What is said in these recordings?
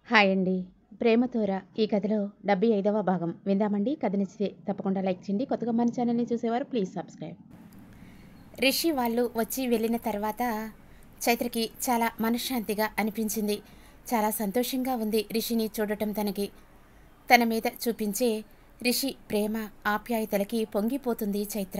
hi అండి ప్రేమతోర ఈ కథలో డెబ్బై ఐదవ భాగం విందామండి కథ నచ్చితే తప్పకుండా లైక్ చేయండి కొత్తగా మన ఛానల్ని చూసేవారు ప్లీజ్ సబ్స్క్రైబ్ రిషి వాళ్ళు వచ్చి వెళ్ళిన తర్వాత చైత్రకి చాలా మనశ్శాంతిగా అనిపించింది చాలా సంతోషంగా ఉంది రిషిని చూడటం తనకి తన మీద చూపించే రిషి ప్రేమ ఆప్యాయతలకి పొంగిపోతుంది చైత్ర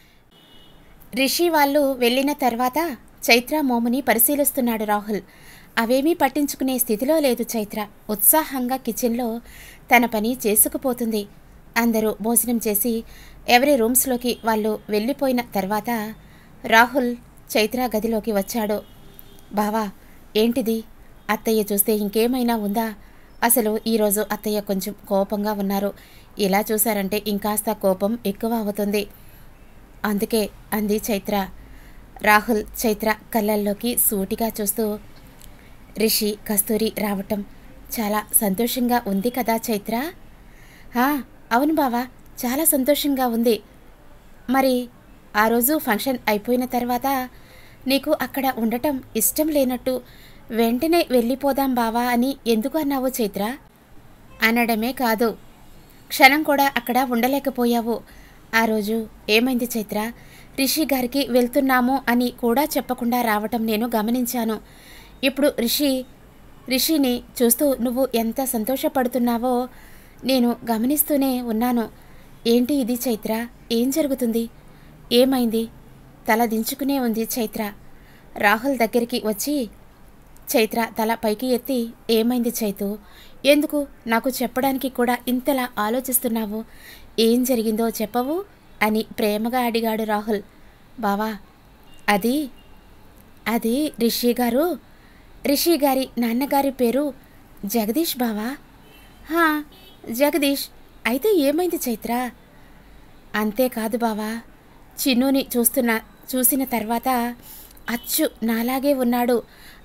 రిషి వాళ్ళు వెళ్ళిన తర్వాత చైత్ర మోముని పరిశీలిస్తున్నాడు రాహుల్ అవేమీ పట్టించుకునే స్థితిలో లేదు చైత్ర ఉత్సాహంగా కిచెన్లో తన పని చేసుకుపోతుంది అందరూ భోజనం చేసి ఎవరి రూమ్స్లోకి వాళ్ళు వెళ్ళిపోయిన తర్వాత రాహుల్ చైత్ర గదిలోకి వచ్చాడు బావా ఏంటిది అత్తయ్య చూస్తే ఇంకేమైనా ఉందా అసలు ఈరోజు అత్తయ్య కొంచెం కోపంగా ఉన్నారు ఇలా చూశారంటే ఇంకాస్త కోపం ఎక్కువ అవుతుంది అందుకే అంది చైత్ర రాహుల్ చైత్ర కళ్ళల్లోకి సూటిగా చూస్తూ రిషి కస్తూరి రావటం చాలా సంతోషంగా ఉంది కదా చైత్ర "ఆ, అవును బావా చాలా సంతోషంగా ఉంది మరి ఆ రోజు ఫంక్షన్ అయిపోయిన తర్వాత నీకు అక్కడ ఉండటం ఇష్టం లేనట్టు వెంటనే వెళ్ళిపోదాం బావా అని ఎందుకు అన్నావు చైత్ర అనడమే కాదు క్షణం కూడా అక్కడ ఉండలేకపోయావు ఆ రోజు ఏమైంది చైత్ర రిషి గారికి వెళ్తున్నాము అని కూడా చెప్పకుండా రావటం నేను గమనించాను ఇప్పుడు రిషి రిషిని చూస్తూ నువ్వు ఎంత సంతోషపడుతున్నావో నేను గమనిస్తూనే ఉన్నాను ఏంటి ఇది చైత్ర ఏం జరుగుతుంది ఏమైంది తల దించుకునే ఉంది చైత్ర రాహుల్ దగ్గరికి వచ్చి చైత్ర తల పైకి ఎత్తి ఏమైంది చైతు ఎందుకు నాకు చెప్పడానికి కూడా ఇంతలా ఆలోచిస్తున్నావు ఏం జరిగిందో చెప్పవు అని ప్రేమగా అడిగాడు రాహుల్ బావా అది అది రిషి గారు రిషి గారి నాన్నగారి పేరు జగదీష్ బావా హా జగదీష్ అయితే ఏమైంది చైత్ర అంతేకాదు బావా చిన్నుని చూస్తున్న చూసిన తర్వాత అచ్చు నాలాగే ఉన్నాడు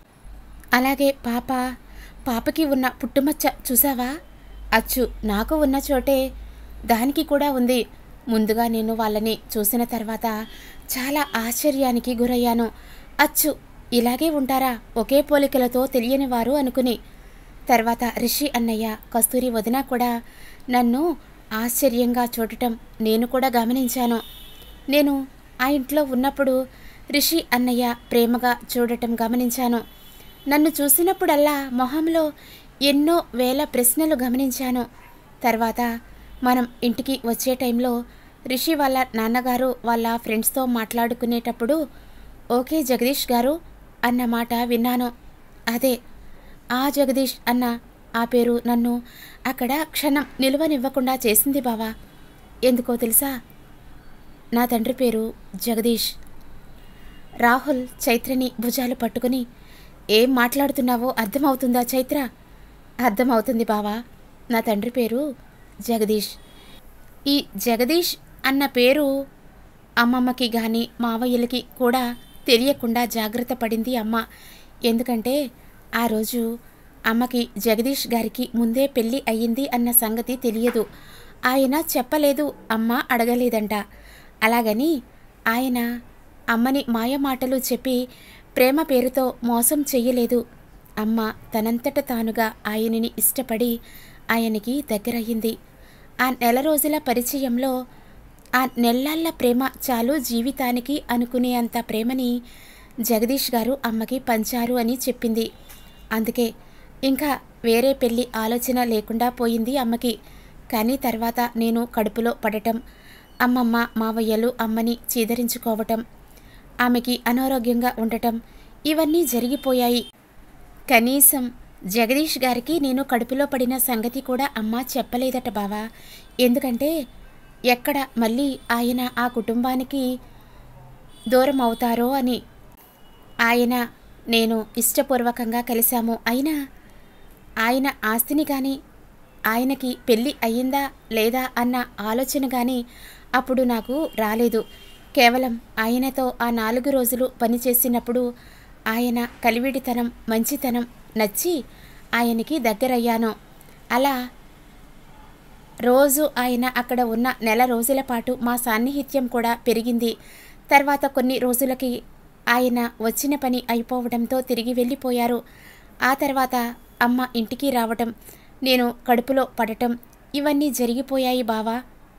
అలాగే పాప పాపకి ఉన్న పుట్టుమచ్చ చూసావా అచ్చు నాకు ఉన్న చోటే దానికి కూడా ఉంది ముందుగా నేను వాళ్ళని చూసిన తర్వాత చాలా ఆశ్చర్యానికి గురయ్యాను అచ్చు ఇలాగే ఉంటారా ఒకే పోలికలతో తెలియని వారు అనుకుని తర్వాత రిషి అన్నయ్య కస్తూరి వదిన కూడా నన్ను ఆశ్చర్యంగా చూడటం నేను కూడా గమనించాను నేను ఆ ఇంట్లో ఉన్నప్పుడు రిషి అన్నయ్య ప్రేమగా చూడటం గమనించాను నన్ను చూసినప్పుడల్లా మొహంలో ఎన్నో వేల ప్రశ్నలు గమనించాను తర్వాత మనం ఇంటికి వచ్చే టైంలో రిషి వాళ్ళ నాన్నగారు వాళ్ళ ఫ్రెండ్స్తో మాట్లాడుకునేటప్పుడు ఓకే జగదీష్ గారు అన్న మాట విన్నాను అదే ఆ జగదీష్ అన్న ఆ పేరు నన్ను అక్కడ క్షణం నిలువనివ్వకుండా చేసింది బావా ఎందుకో తెలుసా నా తండ్రి పేరు జగదీష్ రాహుల్ చైత్రని భుజాలు పట్టుకుని ఏం మాట్లాడుతున్నావో అర్థమవుతుందా చైత్ర అర్థమవుతుంది బావా నా తండ్రి పేరు జగదీష్ ఈ జగదీష్ అన్న పేరు అమ్మమ్మకి కానీ మావయ్యలకి కూడా తెలియకుండా జాగ్రత్త పడింది అమ్మ ఎందుకంటే ఆ రోజు అమ్మకి జగదీష్ గారికి ముందే పెళ్ళి అయ్యింది అన్న సంగతి తెలియదు ఆయన చెప్పలేదు అమ్మ అడగలేదంట అలాగని ఆయన అమ్మని మాయ మాటలు చెప్పి ప్రేమ పేరుతో మోసం చెయ్యలేదు అమ్మ తనంతట తానుగా ఆయనని ఇష్టపడి ఆయనకి దగ్గరయ్యింది ఆ నెల రోజుల పరిచయంలో ఆ నెల్లాళ్ళ ప్రేమ చాలు జీవితానికి అనుకునే అంత ప్రేమని జగదీష్ గారు అమ్మకి పంచారు అని చెప్పింది అందుకే ఇంకా వేరే పెళ్లి ఆలోచన లేకుండా పోయింది అమ్మకి కానీ తర్వాత నేను కడుపులో పడటం అమ్మమ్మ మావయ్యలు అమ్మని చీదరించుకోవటం ఆమెకి అనారోగ్యంగా ఉండటం ఇవన్నీ జరిగిపోయాయి కనీసం జగదీష్ గారికి నేను కడుపులో పడిన సంగతి కూడా అమ్మ చెప్పలేదట బావా ఎందుకంటే ఎక్కడ మళ్ళీ ఆయన ఆ కుటుంబానికి దూరం అవుతారో అని ఆయన నేను ఇష్టపూర్వకంగా కలిశాము అయినా ఆయన ఆస్తిని కానీ ఆయనకి పెళ్ళి అయ్యిందా లేదా అన్న ఆలోచన కానీ అప్పుడు నాకు రాలేదు కేవలం ఆయనతో ఆ నాలుగు రోజులు పనిచేసినప్పుడు ఆయన కలివిడితనం మంచితనం నచ్చి ఆయనకి దగ్గరయ్యాను అలా రోజు ఆయన అక్కడ ఉన్న నెల రోజుల పాటు మా సాన్నిహిత్యం కూడా పెరిగింది తర్వాత కొన్ని రోజులకి ఆయన వచ్చిన పని అయిపోవడంతో తిరిగి వెళ్ళిపోయారు ఆ తర్వాత అమ్మ ఇంటికి రావటం నేను కడుపులో పడటం ఇవన్నీ జరిగిపోయాయి బావా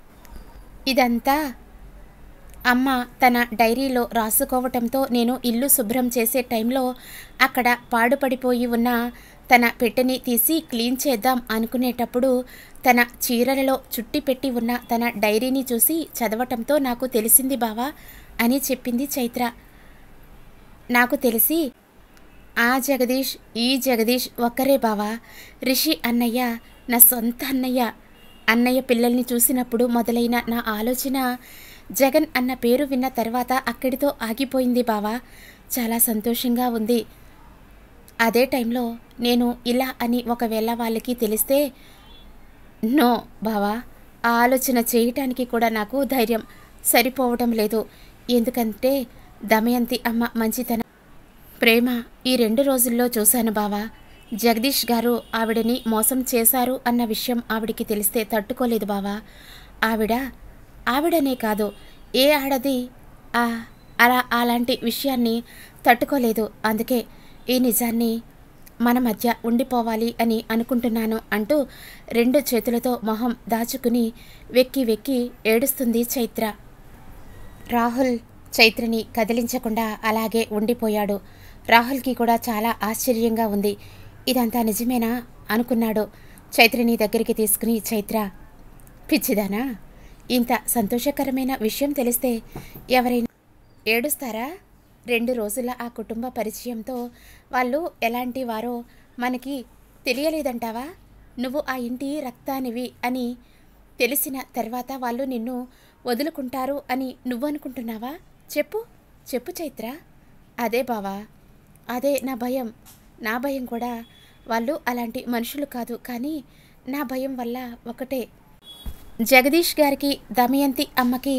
ఇదంతా అమ్మ తన డైరీలో రాసుకోవటంతో నేను ఇల్లు శుభ్రం చేసే టైంలో అక్కడ పాడుపడిపోయి ఉన్న తన పెట్టెని తీసి క్లీన్ చేద్దాం అనుకునేటప్పుడు తన చీరలలో చుట్టి పెట్టి ఉన్న తన డైరీని చూసి చదవటంతో నాకు తెలిసింది బావా అని చెప్పింది చైత్ర నాకు తెలిసి ఆ జగదీష్ ఈ జగదీష్ ఒక్కరే బావా రిషి అన్నయ్య నా సొంత అన్నయ్య అన్నయ్య పిల్లల్ని చూసినప్పుడు మొదలైన నా ఆలోచన జగన్ అన్న పేరు విన్న తర్వాత అక్కడితో ఆగిపోయింది బావా చాలా సంతోషంగా ఉంది అదే టైంలో నేను ఇలా అని ఒకవేళ వాళ్ళకి తెలిస్తే నో బావా ఆ ఆలోచన చేయటానికి కూడా నాకు ధైర్యం సరిపోవటం లేదు ఎందుకంటే దమయంతి అమ్మ మంచితనం ప్రేమ ఈ రెండు రోజుల్లో చూశాను బావా జగదీష్ గారు ఆవిడని మోసం చేశారు అన్న విషయం ఆవిడికి తెలిస్తే తట్టుకోలేదు బావా ఆవిడ ఆవిడనే కాదు ఏ ఆడది ఆ అలా అలాంటి విషయాన్ని తట్టుకోలేదు అందుకే ఈ నిజాన్ని మన మధ్య ఉండిపోవాలి అని అనుకుంటున్నాను అంటూ రెండు చేతులతో మొహం దాచుకుని వెక్కి వెక్కి ఏడుస్తుంది చైత్ర రాహుల్ చైత్రని కదిలించకుండా అలాగే ఉండిపోయాడు రాహుల్కి కూడా చాలా ఆశ్చర్యంగా ఉంది ఇదంతా నిజమేనా అనుకున్నాడు చైత్రని దగ్గరికి తీసుకుని చైత్ర పిచ్చిదానా ఇంత సంతోషకరమైన విషయం తెలిస్తే ఎవరైనా ఏడుస్తారా రెండు రోజుల ఆ కుటుంబ పరిచయంతో వాళ్ళు ఎలాంటి వారో మనకి తెలియలేదంటావా నువ్వు ఆ ఇంటి రక్తానివి అని తెలిసిన తర్వాత వాళ్ళు నిన్ను వదులుకుంటారు అని నువ్వు అనుకుంటున్నావా చెప్పు చెప్పు చైత్ర అదే బావా అదే నా భయం నా భయం కూడా వాళ్ళు అలాంటి మనుషులు కాదు కానీ నా భయం వల్ల ఒకటే జగదీష్ గారికి దమయంతి అమ్మకి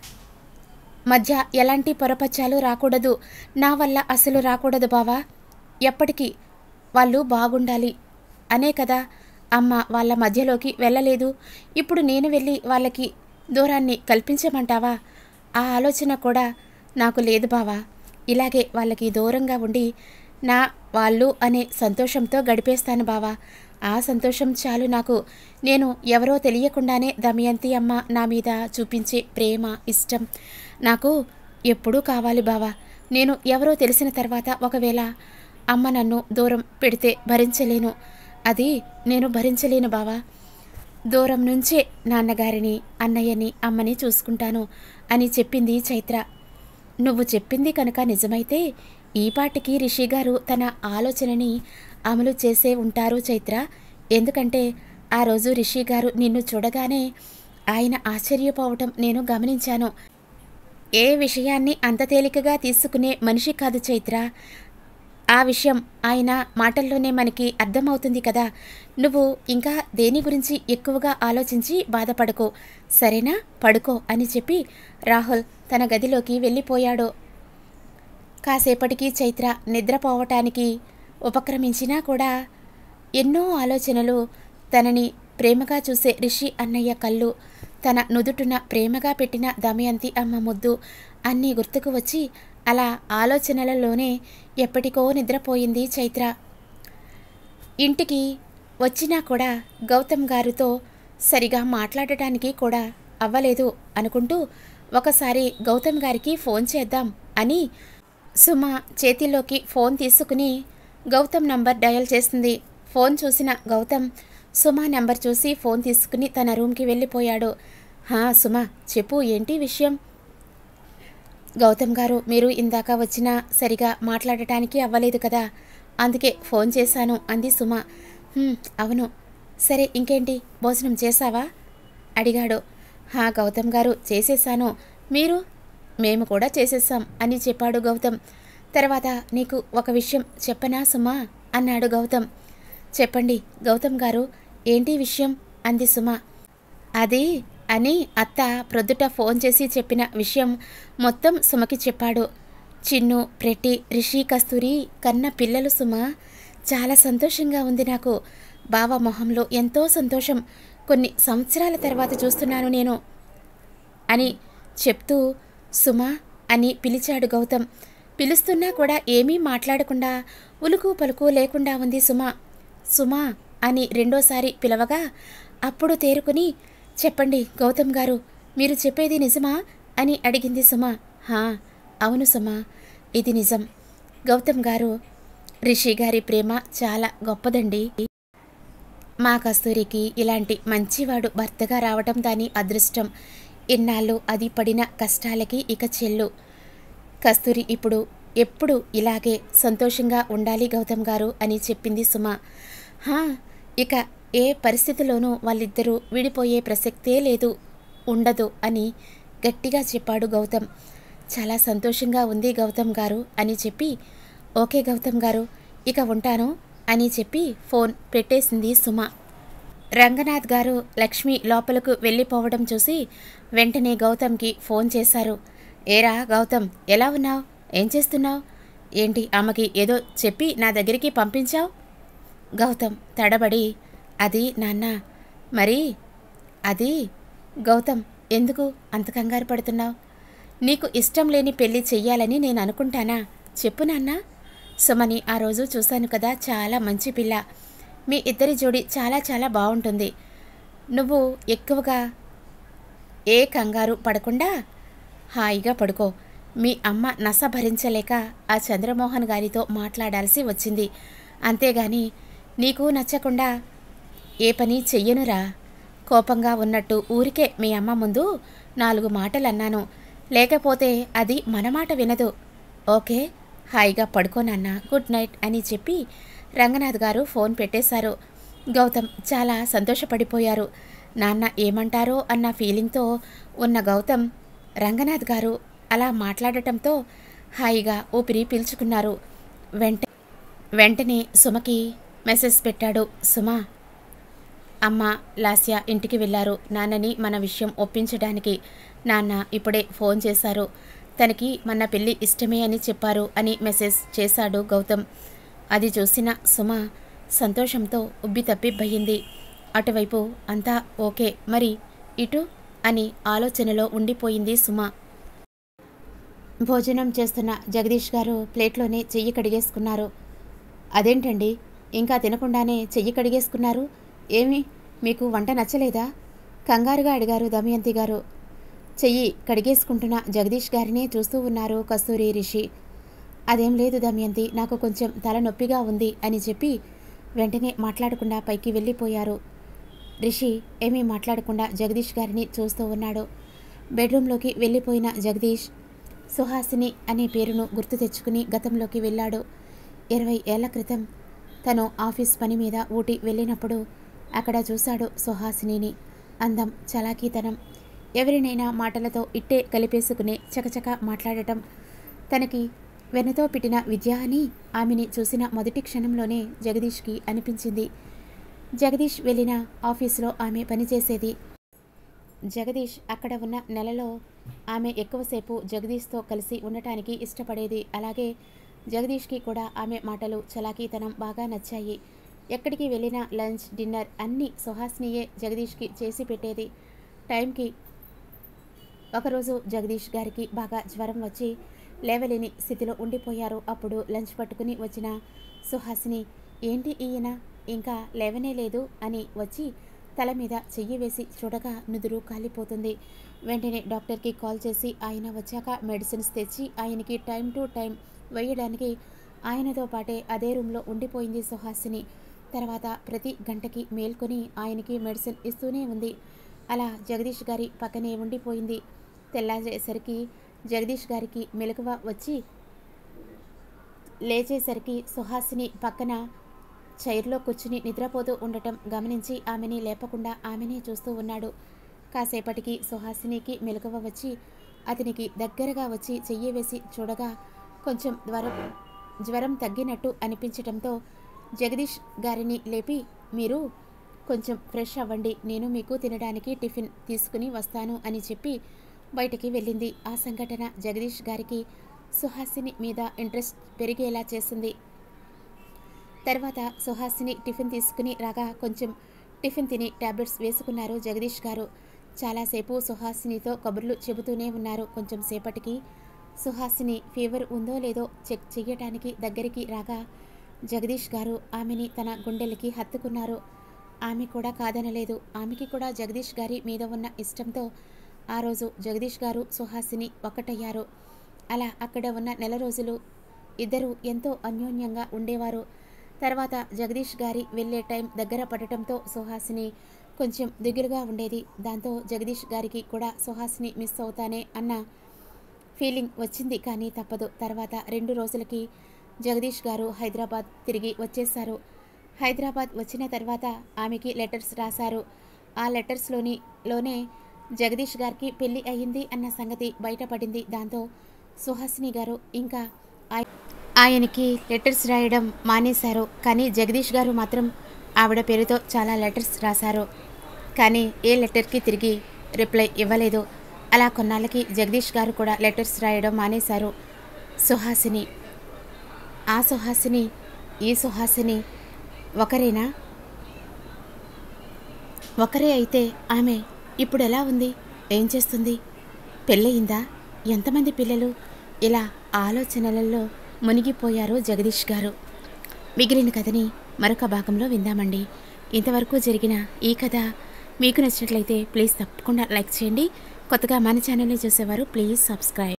మధ్య ఎలాంటి పొరపచ్చాలు రాకూడదు నా వల్ల అసలు రాకూడదు బావా ఎప్పటికీ వాళ్ళు బాగుండాలి అనే కదా అమ్మ వాళ్ళ మధ్యలోకి వెళ్ళలేదు ఇప్పుడు నేను వెళ్ళి వాళ్ళకి దూరాన్ని కల్పించమంటావా ఆ ఆలోచన కూడా నాకు లేదు బావా ఇలాగే వాళ్ళకి దూరంగా ఉండి నా వాళ్ళు అనే సంతోషంతో గడిపేస్తాను బావా ఆ సంతోషం చాలు నాకు నేను ఎవరో తెలియకుండానే దమయంతి అమ్మ నా మీద చూపించే ప్రేమ ఇష్టం నాకు ఎప్పుడూ కావాలి బావా నేను ఎవరో తెలిసిన తర్వాత ఒకవేళ అమ్మ నన్ను దూరం పెడితే భరించలేను అది నేను భరించలేను బావా దూరం నుంచే నాన్నగారిని అన్నయ్యని అమ్మని చూసుకుంటాను అని చెప్పింది చైత్ర నువ్వు చెప్పింది కనుక నిజమైతే ఈ పాటికి రిషి గారు తన ఆలోచనని అమలు చేసే ఉంటారు చైత్ర ఎందుకంటే ఆ రోజు రిషి గారు నిన్ను చూడగానే ఆయన ఆశ్చర్యపోవటం నేను గమనించాను ఏ విషయాన్ని అంత తేలికగా తీసుకునే మనిషి కాదు చైత్ర ఆ విషయం ఆయన మాటల్లోనే మనకి అర్థమవుతుంది కదా నువ్వు ఇంకా దేని గురించి ఎక్కువగా ఆలోచించి బాధపడకో సరేనా పడుకో అని చెప్పి రాహుల్ తన గదిలోకి వెళ్ళిపోయాడు కాసేపటికి చైత్ర నిద్రపోవటానికి ఉపక్రమించినా కూడా ఎన్నో ఆలోచనలు తనని ప్రేమగా చూసే రిషి అన్నయ్య కళ్ళు తన నుదుటున ప్రేమగా పెట్టిన దమయంతి అమ్మ ముద్దు అన్నీ గుర్తుకు వచ్చి అలా ఆలోచనలలోనే ఎప్పటికో నిద్రపోయింది చైత్ర ఇంటికి వచ్చినా కూడా గౌతమ్ గారితో సరిగా మాట్లాడటానికి కూడా అవ్వలేదు అనుకుంటూ ఒకసారి గౌతమ్ గారికి ఫోన్ చేద్దాం అని సుమ చేతిలోకి ఫోన్ తీసుకుని గౌతమ్ నంబర్ డయల్ చేస్తుంది ఫోన్ చూసిన గౌతమ్ సుమ నెంబర్ చూసి ఫోన్ తీసుకుని తన రూమ్కి వెళ్ళిపోయాడు హా సుమ చెప్పు ఏంటి విషయం గౌతమ్ గారు మీరు ఇందాక వచ్చినా సరిగా మాట్లాడటానికి అవ్వలేదు కదా అందుకే ఫోన్ చేశాను అంది సుమ "హ్మ్, అవును సరే ఇంకేంటి భోజనం చేశావా అడిగాడు హా గౌతమ్ గారు చేసేసాను మీరు మేము కూడా చేసేసాం అని చెప్పాడు గౌతమ్ తర్వాత నీకు ఒక విషయం చెప్పనా సుమా అన్నాడు గౌతమ్ చెప్పండి గౌతమ్ గారు ఏంటి విషయం అంది సుమ అది అని అత్త ప్రొద్దుట ఫోన్ చేసి చెప్పిన విషయం మొత్తం సుమకి చెప్పాడు చిన్ను ప్రెట్టి రిషి కస్తూరి కన్న పిల్లలు సుమ చాలా సంతోషంగా ఉంది నాకు బావ మొహంలో ఎంతో సంతోషం కొన్ని సంవత్సరాల తర్వాత చూస్తున్నాను నేను అని చెప్తూ సుమ అని పిలిచాడు గౌతమ్ పిలుస్తున్నా కూడా ఏమీ మాట్లాడకుండా ఉలుకు పలుకు లేకుండా ఉంది సుమ సుమా అని రెండోసారి పిలవగా అప్పుడు తేరుకుని చెప్పండి గౌతమ్ గారు మీరు చెప్పేది నిజమా అని అడిగింది సుమ హా అవును సుమ ఇది నిజం గౌతమ్ గారు రిషి గారి ప్రేమ చాలా గొప్పదండి మా కస్తూరికి ఇలాంటి మంచివాడు భర్తగా రావటం దాని అదృష్టం ఇన్నాళ్ళు అది పడిన కష్టాలకి ఇక చెల్లు కస్తూరి ఇప్పుడు ఎప్పుడు ఇలాగే సంతోషంగా ఉండాలి గౌతమ్ గారు అని చెప్పింది సుమ హా ఇక ఏ పరిస్థితిలోనూ వాళ్ళిద్దరూ విడిపోయే ప్రసక్తే లేదు ఉండదు అని గట్టిగా చెప్పాడు గౌతమ్ చాలా సంతోషంగా ఉంది గౌతమ్ గారు అని చెప్పి ఓకే గౌతమ్ గారు ఇక ఉంటాను అని చెప్పి ఫోన్ పెట్టేసింది సుమ రంగనాథ్ గారు లక్ష్మి లోపలకు వెళ్ళిపోవడం చూసి వెంటనే గౌతమ్కి ఫోన్ చేశారు ఏరా గౌతమ్ ఎలా ఉన్నావు ఏం చేస్తున్నావు ఏంటి ఆమెకి ఏదో చెప్పి నా దగ్గరికి పంపించావు గౌతమ్ తడబడి అది నాన్న మరి అది గౌతమ్ ఎందుకు అంత కంగారు పడుతున్నావు నీకు ఇష్టం లేని పెళ్లి చెయ్యాలని నేను అనుకుంటానా చెప్పు నాన్న సుమని ఆ రోజు చూశాను కదా చాలా మంచి పిల్ల మీ ఇద్దరి జోడి చాలా చాలా బాగుంటుంది నువ్వు ఎక్కువగా ఏ కంగారు పడకుండా హాయిగా పడుకో మీ అమ్మ నస భరించలేక ఆ చంద్రమోహన్ గారితో మాట్లాడాల్సి వచ్చింది అంతేగాని నీకు నచ్చకుండా ఏ పని చెయ్యనురా కోపంగా ఉన్నట్టు ఊరికే మీ అమ్మ ముందు నాలుగు మాటలు అన్నాను లేకపోతే అది మన మాట వినదు ఓకే హాయిగా పడుకోనన్నా గుడ్ నైట్ అని చెప్పి రంగనాథ్ గారు ఫోన్ పెట్టేశారు గౌతమ్ చాలా సంతోషపడిపోయారు నాన్న ఏమంటారో అన్న ఫీలింగ్తో ఉన్న గౌతమ్ రంగనాథ్ గారు అలా మాట్లాడటంతో హాయిగా ఊపిరి పీల్చుకున్నారు వెంట వెంటనే సుమకి మెసేజ్ పెట్టాడు సుమ అమ్మ లాస్య ఇంటికి వెళ్ళారు నాన్నని మన విషయం ఒప్పించడానికి నాన్న ఇప్పుడే ఫోన్ చేశారు తనకి మన పెళ్ళి ఇష్టమే అని చెప్పారు అని మెసేజ్ చేశాడు గౌతమ్ అది చూసిన సుమ సంతోషంతో ఉబ్బి తప్పిబ్బయింది అటువైపు అంతా ఓకే మరి ఇటు అని ఆలోచనలో ఉండిపోయింది సుమ భోజనం చేస్తున్న జగదీష్ గారు ప్లేట్లోనే చెయ్యి కడిగేసుకున్నారు అదేంటండి ఇంకా తినకుండానే చెయ్యి కడిగేసుకున్నారు ఏమి మీకు వంట నచ్చలేదా కంగారుగా అడిగారు దమయంతి గారు చెయ్యి కడిగేసుకుంటున్న జగదీష్ గారిని చూస్తూ ఉన్నారు కస్తూరి రిషి అదేం లేదు దమయంతి నాకు కొంచెం తలనొప్పిగా ఉంది అని చెప్పి వెంటనే మాట్లాడకుండా పైకి వెళ్ళిపోయారు రిషి ఏమీ మాట్లాడకుండా జగదీష్ గారిని చూస్తూ ఉన్నాడు బెడ్రూమ్లోకి వెళ్ళిపోయిన జగదీష్ సుహాసిని అనే పేరును గుర్తు తెచ్చుకుని గతంలోకి వెళ్ళాడు ఇరవై ఏళ్ల క్రితం తను ఆఫీస్ పని మీద ఊటి వెళ్ళినప్పుడు అక్కడ చూశాడు సుహాసినిని అందం చలాకీతనం ఎవరినైనా మాటలతో ఇట్టే కలిపేసుకునే చకచక మాట్లాడటం తనకి వెనతో పెట్టిన విద్య అని ఆమెని చూసిన మొదటి క్షణంలోనే జగదీష్కి అనిపించింది జగదీష్ వెళ్ళిన ఆఫీసులో ఆమె పనిచేసేది జగదీష్ అక్కడ ఉన్న నెలలో ఆమె ఎక్కువసేపు జగదీష్తో కలిసి ఉండటానికి ఇష్టపడేది అలాగే జగదీష్కి కూడా ఆమె మాటలు చలాకీతనం బాగా నచ్చాయి ఎక్కడికి వెళ్ళినా లంచ్ డిన్నర్ అన్నీ సుహాసినియే జగదీష్కి చేసి పెట్టేది టైంకి ఒకరోజు జగదీష్ గారికి బాగా జ్వరం వచ్చి లేవలేని స్థితిలో ఉండిపోయారు అప్పుడు లంచ్ పట్టుకుని వచ్చిన సుహాసిని ఏంటి ఈయన ఇంకా లేవనే లేదు అని వచ్చి తల మీద చెయ్యి వేసి చూడగా నుదురు కాలిపోతుంది వెంటనే డాక్టర్కి కాల్ చేసి ఆయన వచ్చాక మెడిసిన్స్ తెచ్చి ఆయనకి టైం టు టైం వేయడానికి ఆయనతో పాటే అదే రూమ్లో ఉండిపోయింది సుహాసిని తర్వాత ప్రతి గంటకి మేల్కొని ఆయనకి మెడిసిన్ ఇస్తూనే ఉంది అలా జగదీష్ గారి పక్కనే ఉండిపోయింది తెల్లారేసరికి జగదీష్ గారికి మెలకువ వచ్చి లేచేసరికి సుహాసిని పక్కన చైర్లో కూర్చుని నిద్రపోతూ ఉండటం గమనించి ఆమెని లేపకుండా ఆమెనే చూస్తూ ఉన్నాడు కాసేపటికి సుహాసినికి మెలకువ వచ్చి అతనికి దగ్గరగా వచ్చి చెయ్యి వేసి చూడగా కొంచెం జ్వరం జ్వరం తగ్గినట్టు అనిపించటంతో జగదీష్ గారిని లేపి మీరు కొంచెం ఫ్రెష్ అవ్వండి నేను మీకు తినడానికి టిఫిన్ తీసుకుని వస్తాను అని చెప్పి బయటికి వెళ్ళింది ఆ సంఘటన జగదీష్ గారికి సుహాసిని మీద ఇంట్రెస్ట్ పెరిగేలా చేసింది తర్వాత సుహాసిని టిఫిన్ తీసుకుని రాగా కొంచెం టిఫిన్ తిని టాబ్లెట్స్ వేసుకున్నారు జగదీష్ గారు చాలాసేపు సుహాసినితో కబుర్లు చెబుతూనే ఉన్నారు కొంచెం సేపటికి సుహాసిని ఫీవర్ ఉందో లేదో చెక్ చెయ్యటానికి దగ్గరికి రాగా జగదీష్ గారు ఆమెని తన గుండెలకి హత్తుకున్నారు ఆమె కూడా కాదనలేదు ఆమెకి కూడా జగదీష్ గారి మీద ఉన్న ఇష్టంతో ఆ రోజు జగదీష్ గారు సుహాసిని ఒక్కటయ్యారు అలా అక్కడ ఉన్న నెల రోజులు ఇద్దరు ఎంతో అన్యోన్యంగా ఉండేవారు తర్వాత జగదీష్ గారి వెళ్ళే టైం దగ్గర పడటంతో సుహాసిని కొంచెం దిగులుగా ఉండేది దాంతో జగదీష్ గారికి కూడా సుహాసిని మిస్ అవుతానే అన్న ఫీలింగ్ వచ్చింది కానీ తప్పదు తర్వాత రెండు రోజులకి జగదీష్ గారు హైదరాబాద్ తిరిగి వచ్చేశారు హైదరాబాద్ వచ్చిన తర్వాత ఆమెకి లెటర్స్ రాశారు ఆ లెటర్స్లోని లోనే జగదీష్ గారికి పెళ్లి అయ్యింది అన్న సంగతి బయటపడింది దాంతో సుహాసిని గారు ఇంకా ఆయ- ఆయనకి లెటర్స్ రాయడం మానేశారు కానీ జగదీష్ గారు మాత్రం ఆవిడ పేరుతో చాలా లెటర్స్ రాశారు కానీ ఏ లెటర్కి తిరిగి రిప్లై ఇవ్వలేదు అలా కొన్నాళ్ళకి జగదీష్ గారు కూడా లెటర్స్ రాయడం మానేశారు సుహాసిని ఆ సుహాసిని ఈ సుహాసిని ఒకరేనా ఒకరే అయితే ఆమె ఇప్పుడు ఎలా ఉంది ఏం చేస్తుంది పెళ్ళయిందా ఎంతమంది పిల్లలు ఇలా ఆలోచనలలో మునిగిపోయారో జగదీష్ గారు మిగిలిన కథని మరొక భాగంలో విందామండి ఇంతవరకు జరిగిన ఈ కథ మీకు నచ్చినట్లయితే ప్లీజ్ తప్పకుండా లైక్ చేయండి కొత్తగా మన ఛానల్ని చూసేవారు ప్లీజ్ సబ్స్క్రైబ్